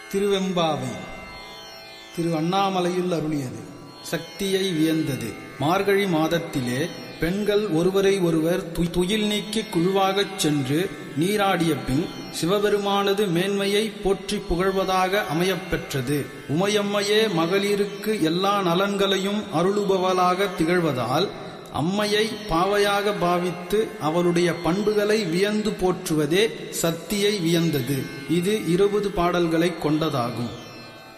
திருவெம்பாவை திரு அண்ணாமலையில் அருளியது சக்தியை வியந்தது மார்கழி மாதத்திலே பெண்கள் ஒருவரை ஒருவர் து- துயில் நீக்கி குழுவாகச் சென்று நீராடிய பின் சிவபெருமானது மேன்மையை போற்றிப் புகழ்வதாக அமையப்பெற்றது உமையம்மையே மகளிருக்கு எல்லா நலன்களையும் அருளுபவளாக திகழ்வதால் அம்மையை பாவையாக பாவித்து அவளுடைய பண்புகளை வியந்து போற்றுவதே சக்தியை வியந்தது இது இருபது பாடல்களைக் கொண்டதாகும்